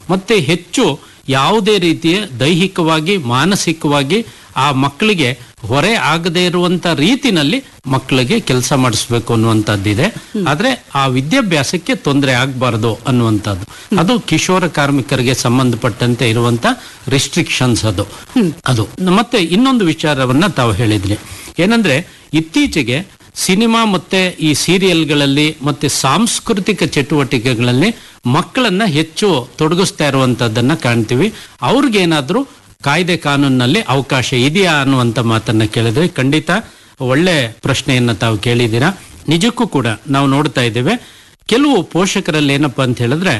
ಮತ್ತೆ ಹೆಚ್ಚು ಯಾವುದೇ ರೀತಿಯ ದೈಹಿಕವಾಗಿ ಮಾನಸಿಕವಾಗಿ ಆ ಮಕ್ಕಳಿಗೆ ಹೊರೆ ಆಗದೇ ಇರುವಂತ ರೀತಿನಲ್ಲಿ ಮಕ್ಕಳಿಗೆ ಕೆಲಸ ಮಾಡಿಸ್ಬೇಕು ಅನ್ನುವಂಥದ್ದಿದೆ ಆದ್ರೆ ಆ ವಿದ್ಯಾಭ್ಯಾಸಕ್ಕೆ ತೊಂದರೆ ಆಗಬಾರದು ಅನ್ನುವಂಥದ್ದು ಅದು ಕಿಶೋರ ಕಾರ್ಮಿಕರಿಗೆ ಸಂಬಂಧಪಟ್ಟಂತೆ ಇರುವಂತ ರಿಸ್ಟ್ರಿಕ್ಷನ್ಸ್ ಅದು ಅದು ಮತ್ತೆ ಇನ್ನೊಂದು ವಿಚಾರವನ್ನ ತಾವು ಹೇಳಿದ್ರಿ ಏನಂದ್ರೆ ಇತ್ತೀಚೆಗೆ ಸಿನಿಮಾ ಮತ್ತೆ ಈ ಸೀರಿಯಲ್ಗಳಲ್ಲಿ ಮತ್ತೆ ಸಾಂಸ್ಕೃತಿಕ ಚಟುವಟಿಕೆಗಳಲ್ಲಿ ಮಕ್ಕಳನ್ನ ಹೆಚ್ಚು ತೊಡಗಿಸ್ತಾ ಇರುವಂತದ್ದನ್ನ ಕಾಣ್ತೀವಿ ಅವ್ರಿಗೇನಾದ್ರೂ ಕಾಯ್ದೆ ಕಾನೂನಿನಲ್ಲಿ ಅವಕಾಶ ಇದೆಯಾ ಅನ್ನುವಂತ ಮಾತನ್ನ ಕೇಳಿದ್ರೆ ಖಂಡಿತ ಒಳ್ಳೆ ಪ್ರಶ್ನೆಯನ್ನ ತಾವು ಕೇಳಿದ್ದೀರಾ ನಿಜಕ್ಕೂ ಕೂಡ ನಾವು ನೋಡ್ತಾ ಇದ್ದೇವೆ ಕೆಲವು ಪೋಷಕರಲ್ಲಿ ಏನಪ್ಪಾ ಅಂತ ಹೇಳಿದ್ರೆ